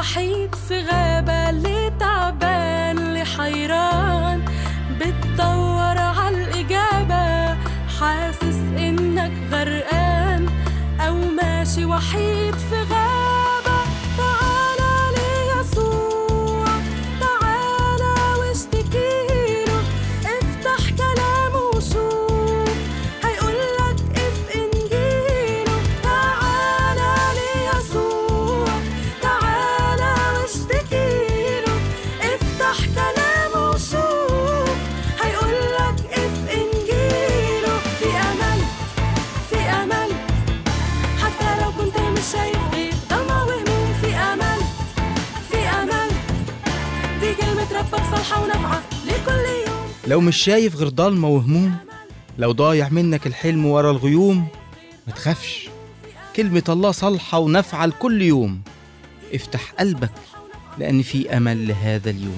وحيد في غابة اللي تعبان اللي حيران بتدور عالإجابة حاسس إنك غرقان أو ماشي وحيد في غابة تعالى ليسوع تعالى واشتكيله افتح كلامه وشوف هيقولك اف انجيله تعالى ليسوع تعالى واشتكيله افتح كلامه وشوف هيقولك اف انجيله في امل في امل حتى لو كنت مش شايف غير ضلمة وهموم في امل في امل دي كلمة ربك صالحة ونافعة لكل يوم لو مش شايف غير ضلمة وهموم لو ضايع منك الحلم ورا الغيوم ما تخافش كلمة الله صالحة ونافعة لكل يوم افتح قلبك لأن في أمل لهذا اليوم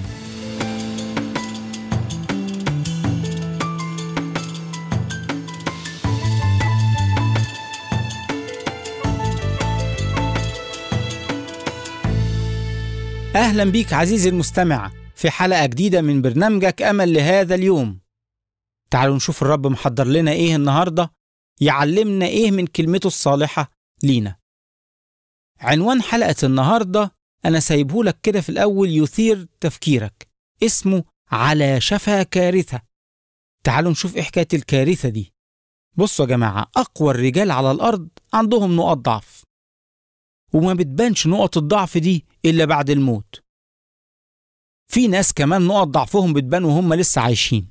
أهلا بيك عزيزي المستمع في حلقة جديدة من برنامجك أمل لهذا اليوم تعالوا نشوف الرب محضر لنا إيه النهاردة يعلمنا إيه من كلمته الصالحة لينا عنوان حلقة النهاردة أنا سايبهولك كده في الأول يثير تفكيرك اسمه على شفا كارثة تعالوا نشوف إيه حكاية الكارثة دي بصوا يا جماعة أقوى الرجال على الأرض عندهم نقط ضعف وما بتبانش نقط الضعف دي إلا بعد الموت في ناس كمان نقط ضعفهم بتبان وهم لسه عايشين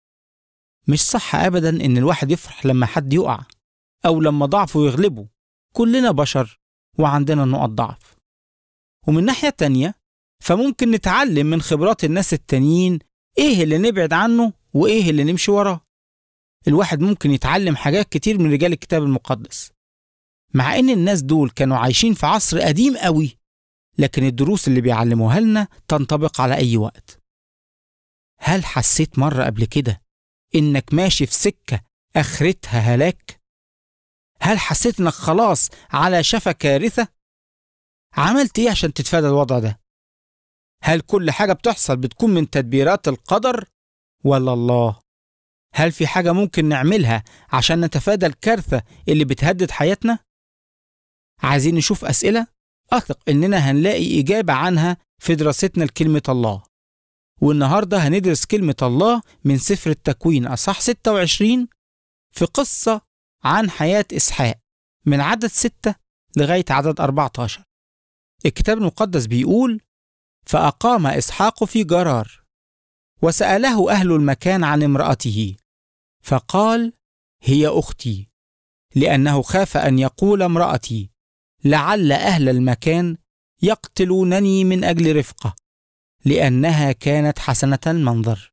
مش صح أبدا إن الواحد يفرح لما حد يقع أو لما ضعفه يغلبه كلنا بشر وعندنا نقط ضعف ومن ناحية تانية فممكن نتعلم من خبرات الناس التانيين إيه اللي نبعد عنه وإيه اللي نمشي وراه الواحد ممكن يتعلم حاجات كتير من رجال الكتاب المقدس مع ان الناس دول كانوا عايشين في عصر قديم قوي لكن الدروس اللي بيعلموها لنا تنطبق على اي وقت هل حسيت مرة قبل كده انك ماشي في سكة اخرتها هلاك هل حسيت انك خلاص على شفا كارثة عملت ايه عشان تتفادى الوضع ده هل كل حاجة بتحصل بتكون من تدبيرات القدر ولا الله هل في حاجة ممكن نعملها عشان نتفادى الكارثة اللي بتهدد حياتنا عايزين نشوف أسئلة أثق إننا هنلاقي إجابة عنها في دراستنا لكلمة الله والنهاردة هندرس كلمة الله من سفر التكوين أصح 26 في قصة عن حياة إسحاق من عدد 6 لغاية عدد 14 الكتاب المقدس بيقول فأقام إسحاق في جرار وسأله أهل المكان عن امرأته فقال هي أختي لأنه خاف أن يقول امرأتي لعل أهل المكان يقتلونني من أجل رفقة لأنها كانت حسنة المنظر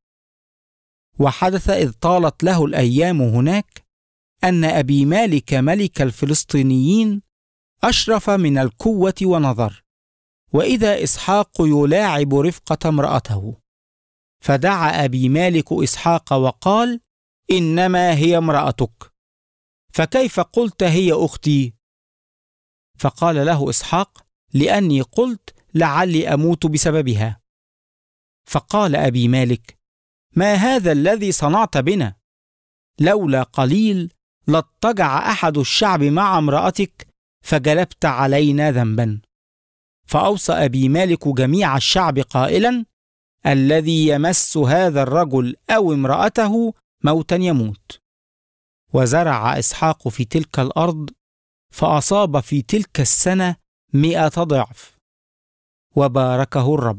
وحدث إذ طالت له الأيام هناك أن أبي مالك ملك الفلسطينيين أشرف من القوة ونظر وإذا إسحاق يلاعب رفقة امرأته فدعا أبي مالك إسحاق وقال إنما هي امرأتك فكيف قلت هي أختي؟ فقال له إسحاق لأني قلت لعلي أموت بسببها فقال أبي مالك ما هذا الذي صنعت بنا؟ لولا قليل لاضطجع أحد الشعب مع امرأتك فجلبت علينا ذنبا فأوصى أبي مالك جميع الشعب قائلا الذي يمس هذا الرجل أو امرأته موتا يموت وزرع إسحاق في تلك الأرض فأصاب في تلك السنة مئة ضعف وباركه الرب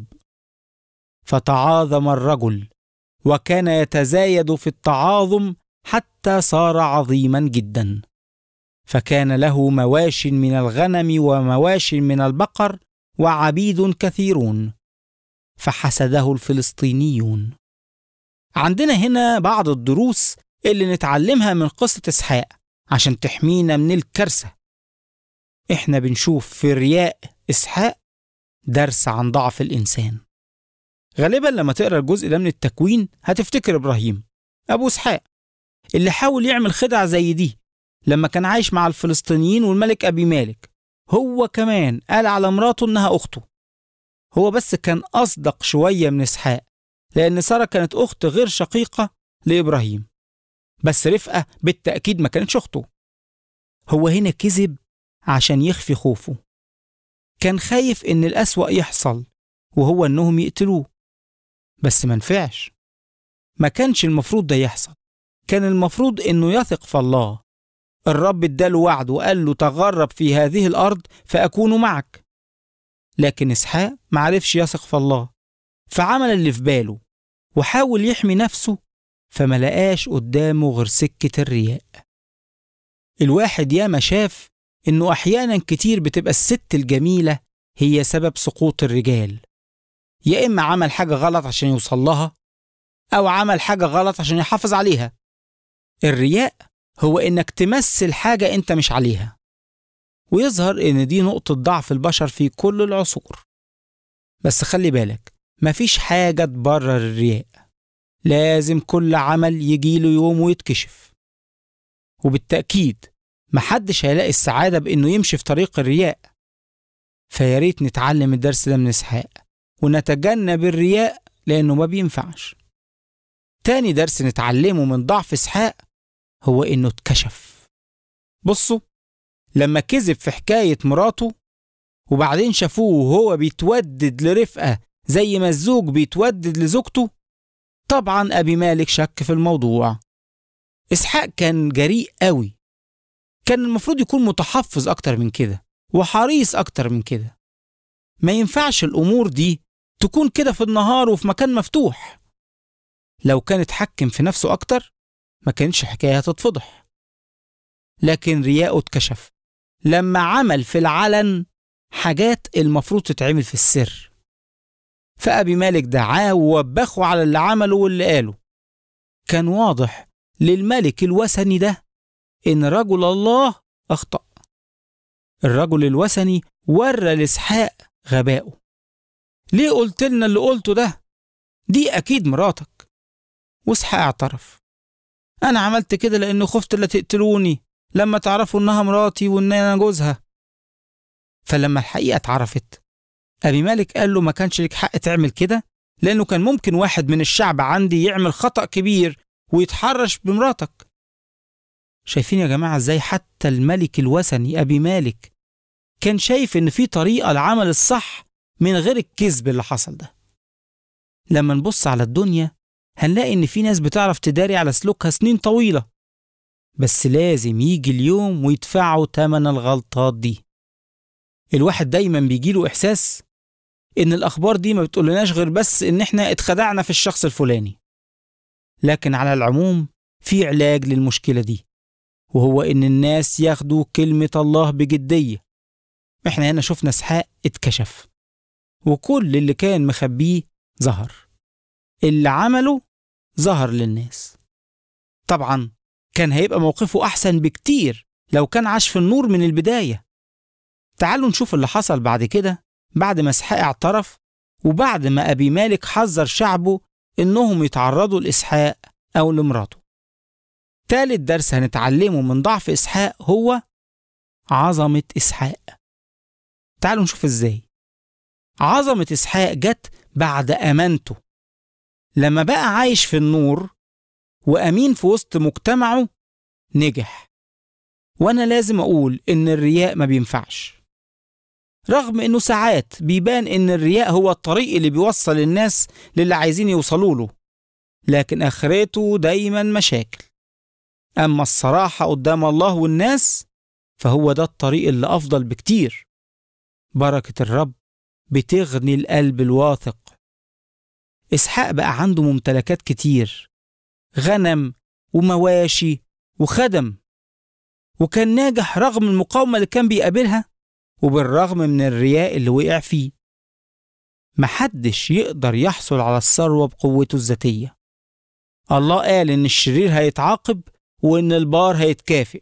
فتعاظم الرجل وكان يتزايد في التعاظم حتى صار عظيما جدا فكان له مواش من الغنم ومواش من البقر وعبيد كثيرون فحسده الفلسطينيون عندنا هنا بعض الدروس اللي نتعلمها من قصة إسحاق عشان تحمينا من الكارثة إحنا بنشوف في رياء إسحاق درس عن ضعف الإنسان غالبا لما تقرا الجزء ده من التكوين هتفتكر إبراهيم أبو إسحاق اللي حاول يعمل خدعة زي دي لما كان عايش مع الفلسطينيين والملك أبي مالك هو كمان قال على مراته إنها أخته هو بس كان أصدق شوية من إسحاق لأن سارة كانت أخت غير شقيقة لإبراهيم بس رفقة بالتأكيد ما كانتش أخته هو هنا كذب عشان يخفي خوفه كان خايف إن الأسوأ يحصل وهو إنهم يقتلوه بس ما نفعش ما كانش المفروض ده يحصل كان المفروض إنه يثق في الله الرب اداله وعد وقال له تغرب في هذه الأرض فأكون معك لكن إسحاق معرفش يثق في الله فعمل اللي في باله وحاول يحمي نفسه فما لقاش قدامه غير سكة الرياء الواحد ياما شاف إنه أحيانا كتير بتبقى الست الجميلة هي سبب سقوط الرجال يا إما عمل حاجة غلط عشان يوصل لها أو عمل حاجة غلط عشان يحافظ عليها الرياء هو إنك تمثل حاجة أنت مش عليها ويظهر إن دي نقطة ضعف البشر في كل العصور بس خلي بالك مفيش حاجة تبرر الرياء لازم كل عمل يجيله يوم ويتكشف وبالتأكيد محدش هيلاقي السعادة بإنه يمشي في طريق الرياء فياريت نتعلم الدرس ده من إسحاق ونتجنب الرياء لأنه ما بينفعش تاني درس نتعلمه من ضعف إسحاق هو إنه اتكشف بصوا لما كذب في حكاية مراته وبعدين شافوه وهو بيتودد لرفقة زي ما الزوج بيتودد لزوجته طبعا أبي مالك شك في الموضوع إسحاق كان جريء قوي كان المفروض يكون متحفظ أكتر من كده وحريص أكتر من كده ما ينفعش الأمور دي تكون كده في النهار وفي مكان مفتوح لو كان اتحكم في نفسه أكتر ما كانش حكاية هتتفضح لكن رياءه اتكشف لما عمل في العلن حاجات المفروض تتعمل في السر فأبي مالك دعاه ووبخه على اللي عمله واللي قاله كان واضح للملك الوثني ده إن رجل الله أخطأ الرجل الوثني ورى لإسحاق غبائه ليه قلت لنا اللي قلته ده دي أكيد مراتك وإسحاق اعترف أنا عملت كده لأن خفت لا تقتلوني لما تعرفوا إنها مراتي وإن أنا جوزها فلما الحقيقة اتعرفت أبي مالك قال له ما كانش لك حق تعمل كده لأنه كان ممكن واحد من الشعب عندي يعمل خطأ كبير ويتحرش بمراتك شايفين يا جماعة ازاي حتى الملك الوثني أبي مالك كان شايف إن في طريقة لعمل الصح من غير الكذب اللي حصل ده لما نبص على الدنيا هنلاقي إن في ناس بتعرف تداري على سلوكها سنين طويلة بس لازم يجي اليوم ويدفعوا تمن الغلطات دي الواحد دايما بيجيله إحساس إن الأخبار دي ما بتقولناش غير بس إن إحنا اتخدعنا في الشخص الفلاني لكن على العموم في علاج للمشكلة دي وهو إن الناس ياخدوا كلمة الله بجدية إحنا هنا شفنا إسحاق اتكشف وكل اللي كان مخبيه ظهر اللي عمله ظهر للناس طبعا كان هيبقى موقفه أحسن بكتير لو كان عاش في النور من البداية تعالوا نشوف اللي حصل بعد كده بعد ما إسحاق اعترف وبعد ما أبي مالك حذر شعبه إنهم يتعرضوا لإسحاق أو لمراته تالت درس هنتعلمه من ضعف إسحاق هو عظمة إسحاق تعالوا نشوف إزاي عظمة إسحاق جت بعد أمانته لما بقى عايش في النور وأمين في وسط مجتمعه نجح وأنا لازم أقول إن الرياء ما بينفعش رغم إنه ساعات بيبان إن الرياء هو الطريق اللي بيوصل الناس للي عايزين يوصلوا له لكن آخرته دايما مشاكل أما الصراحة قدام الله والناس فهو ده الطريق اللي أفضل بكتير بركة الرب بتغني القلب الواثق إسحاق بقى عنده ممتلكات كتير غنم ومواشي وخدم وكان ناجح رغم المقاومة اللي كان بيقابلها وبالرغم من الرياء اللي وقع فيه محدش يقدر يحصل على الثروة بقوته الذاتية الله قال إن الشرير هيتعاقب وإن البار هيتكافئ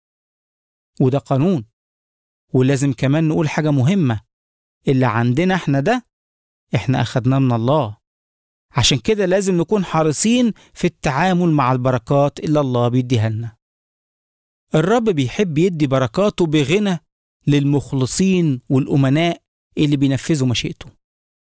وده قانون ولازم كمان نقول حاجة مهمة اللي عندنا احنا ده احنا أخدناه من الله عشان كده لازم نكون حريصين في التعامل مع البركات اللي الله بيديها لنا الرب بيحب يدي بركاته بغنى للمخلصين والأمناء اللي بينفذوا مشيئته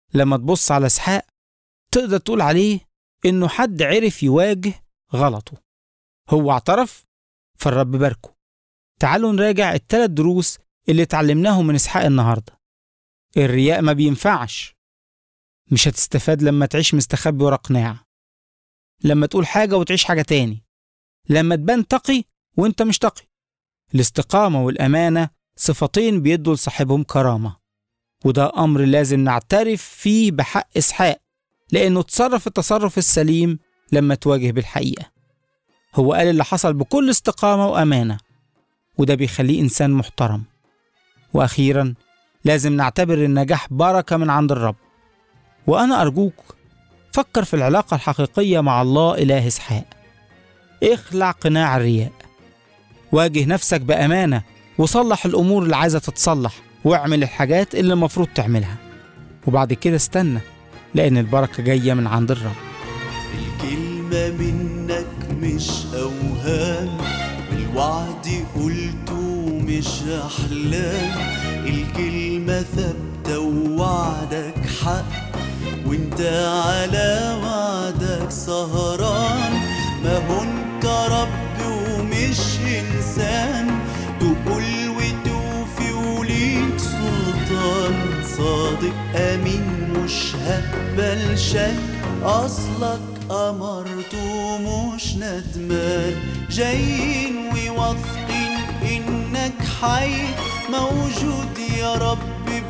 لما تبص على إسحاق تقدر تقول عليه إنه حد عرف يواجه غلطه هو اعترف فالرب باركه تعالوا نراجع الثلاث دروس اللي اتعلمناهم من إسحاق النهاردة الرياء ما بينفعش مش هتستفاد لما تعيش مستخبي ورا قناع لما تقول حاجة وتعيش حاجة تاني لما تبان تقي وانت مش تقي الاستقامة والأمانة صفتين بيدوا لصاحبهم كرامة وده أمر لازم نعترف فيه بحق إسحاق لأنه تصرف التصرف السليم لما تواجه بالحقيقة هو قال اللي حصل بكل استقامة وأمانة وده بيخليه إنسان محترم وأخيرا لازم نعتبر النجاح بركة من عند الرب وأنا أرجوك فكر في العلاقة الحقيقية مع الله إله إسحاق اخلع قناع الرياء واجه نفسك بأمانة وصلح الأمور اللي عايزة تتصلح واعمل الحاجات اللي المفروض تعملها وبعد كده استنى لأن البركة جاية من عند الرب الكلمة منك مش أوهام الوعد قلته مش أحلام الكلمة ثابتة ووعدك حق وانت على وعدك سهران ما هو انت رب ومش إنسان تقول وتوفي وليك سلطان صادق أمين مش هقبل شك أصلك أمرت ومش ندمان جايين وواثقين إنك حي موجود يا رب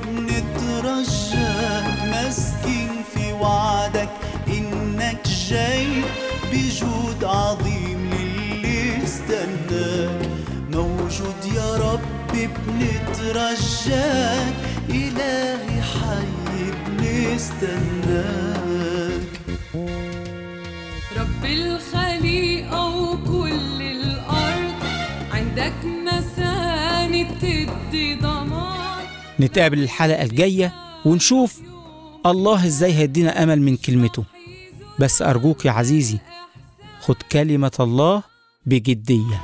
بنترجاك ماسكين في وعدك إنك جاي بجود عظيم للي استناك موجود يا رب بنترجاك إلهي حي بنستناك رب الخليقة وكل الأرض عندك مساند تدي ضمان نتقابل الحلقة الجاية ونشوف الله ازاي هيدينا أمل من كلمته بس أرجوك يا عزيزي خد كلمة الله بجدية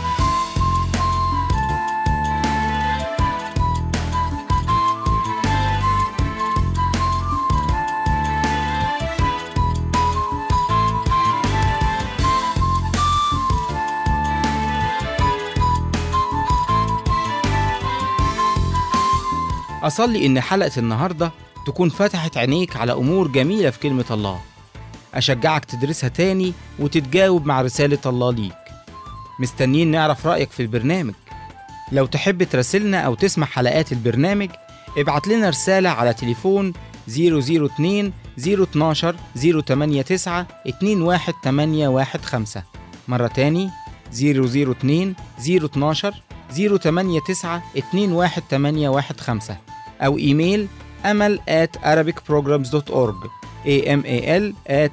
أصلي إن حلقة النهاردة تكون فتحت عينيك على أمور جميلة في كلمة الله أشجعك تدرسها تاني وتتجاوب مع رسالة الله ليك مستنيين نعرف رأيك في البرنامج لو تحب تراسلنا أو تسمع حلقات البرنامج ابعت لنا رسالة على تليفون 002 012 089 21815 مرة تاني 002 012 089 21815 أو إيميل أمل at arabicprograms.org amal at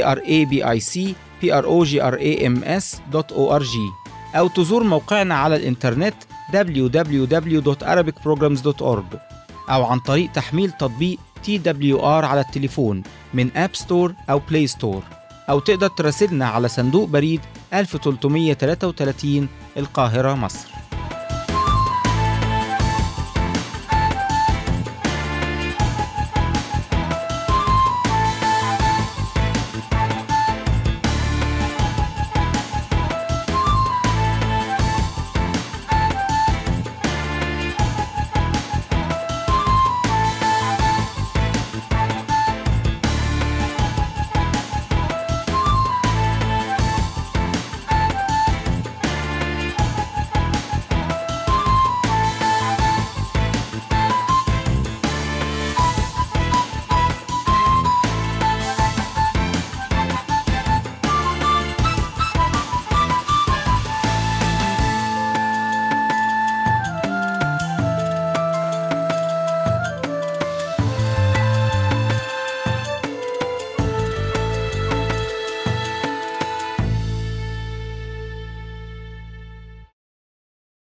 arabicprograms.org أو تزور موقعنا على الإنترنت www.arabicprograms.org أو عن طريق تحميل تطبيق TWR على التليفون من أب ستور أو بلاي ستور أو تقدر تراسلنا على صندوق بريد 1333 القاهرة مصر